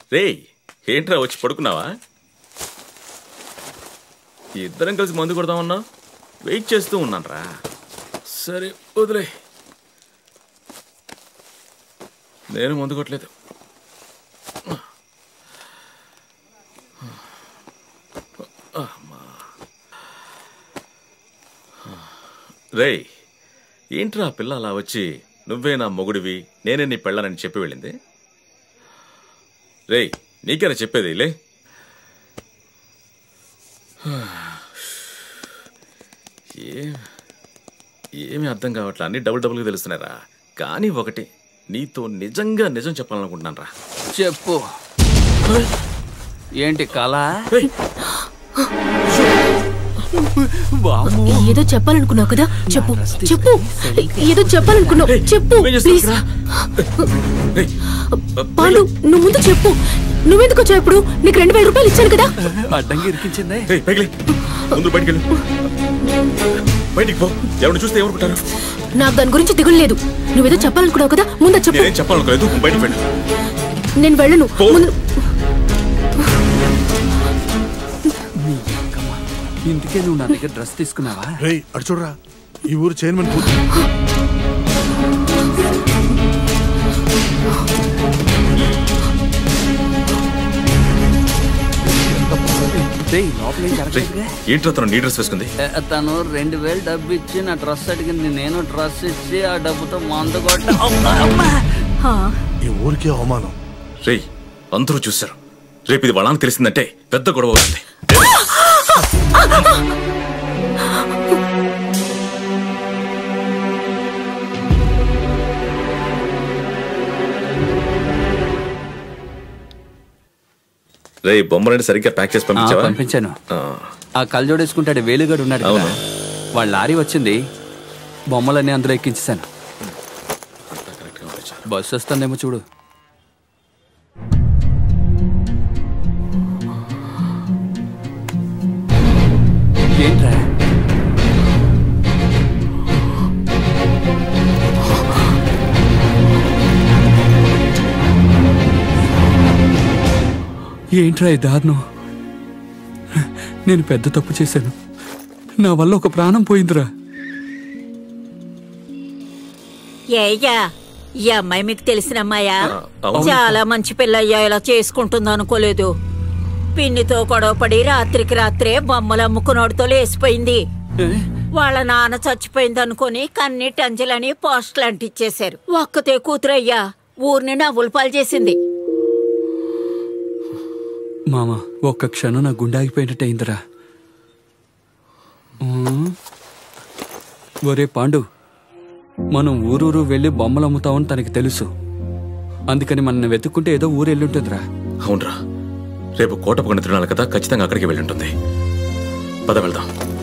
రేయ్ ఏంట్రా వచ్చి పడుకున్నావా ఇద్దరం కలిసి మందు కొడదామన్నా వెయిట్ చేస్తూ ఉన్నానురా సరే వదిలే నేను మందు కొట్టలేదు రేయ్ ఏంట్రా ఆ పిల్ల అలా వచ్చి నువ్వే నా మొగుడివి నేనే నీ పెళ్ళానని చెప్పి వెళ్ళింది రేయ్ నీకేనా చెప్పేది లే ఏ ఏమీ అర్థం కావట్లా అన్ని డబుల్ డబుల్గా తెలుస్తున్నారా కానీ ఒకటి నీతో నిజంగా నిజం చెప్పాలనుకుంటున్నాను రా చెప్పు ఏంటి కళ వామ్మో. ఏదో చెప్పాలనుకున్నావు కదా చెప్పు చెప్పు ఏదో చెప్పాలనుకున్నావు చెప్పు ప్లీజ్ పాండు నువ్వు ముందు చెప్పు నువ్వెందుకు వచ్చావు ఇప్పుడు నీకు రెండు వేల రూపాయలు ఇచ్చాను కదా అడ్డంగా ఇరికించిందే ఏయ్, పైకి లే. ముందు బయటికి వెళ్ళు బయటికి పో ఎవరిని చూస్తే ఏమనుకుంటారు నాకు దాని గురించి దిగులు లేదు నువ్వేదో చెప్పాలనుకున్నావు కదా ముందు చెప్పు నేనేం చెప్పాలనుకోలేదు బయటికి వెళ్ళు నేను వెళ్ళను పో. ముందు ఇందుకే నువ్వు నా దగ్గర డ్రెస్ తీసుకున్నావా రేయ్ అటు చూడరా ఈ ఊరు చైర్మన్ కూతురు రేయ్, లోపల ఏం రేయ్, జరగలేదుగా? ఏంట్రా తను నీ డ్రెస్ వేసుకుంది ఏ, తను రెండు వేలు డబ్బు ఇచ్చి నా డ్రెస్ అడిగింది నేను డ్రెస్ ఇచ్చి ఆ డబ్బుతో మందు కొట్ట అమ్మా, అమ్మా. హా, ఈ ఊరికే అవమానం రేయ్ అందరూ చూశారు రేపు ఇది వాళ్ళని తెలిసిందంటే పెద్ద గొడవ అవుతుంది రే బొమ్మలని సరిగ్గా ప్యాక్ చేసి ఆ, పంపించావా పంపించాను ఆ, ఆ కళ్ళజోడేసుకుంటాడు వేలుగాడు ఉన్నాడు కదా అవును. వాళ్ళ లారీ వచ్చింది బొమ్మలన్నీ అందులో ఎక్కించేశాను అంతా correct గా ఉంది చాలు. బస్సు వస్తుందేమో చూడు ఏంట్రా ఏంట్రా ఈ దారుణం నేను పెద్ద తప్పు చేశాను నా వల్ల ఒక ప్రాణం పోయిందిరా ఏయ్యా ఈ అమ్మాయి మీకు తెలిసిన అమ్మాయా ఆ, అవును. చాలా మంచి పిల్లయ్యా ఇలా చేసుకుంటుంది అనుకోలేదు పిన్నితో గొడవపడి రాత్రికి రాత్రే బొమ్మలు అమ్ముకున్నోడితో లేసిపోయింది వాళ్ళ నాన్న చచ్చిపోయింది అనుకుని కన్నీటి అంజలని పోస్టులు అంటించేశారు ఒక్కతే కూతురయ్యా ఊరిని నవ్వులు పాలు చేసింది మామ ఒక్క క్షణం నా గుండె ఆగిపోయినట్టయిందిరా ఉమ్. ఒరే పాండు మనం ఊరూరు వెళ్ళి బొమ్మలు అమ్ముతామని తనకి తెలుసు అందుకని మన వెతుక్కుంటే ఏదో ఊరు వెళ్ళుంటుందిరా అవునరా రేపు కోటపకొండ తిరునాళ్ళు కదా ఖచ్చితంగా అక్కడికి వెళ్ళి ఉంటుంది పద వెళ్దాం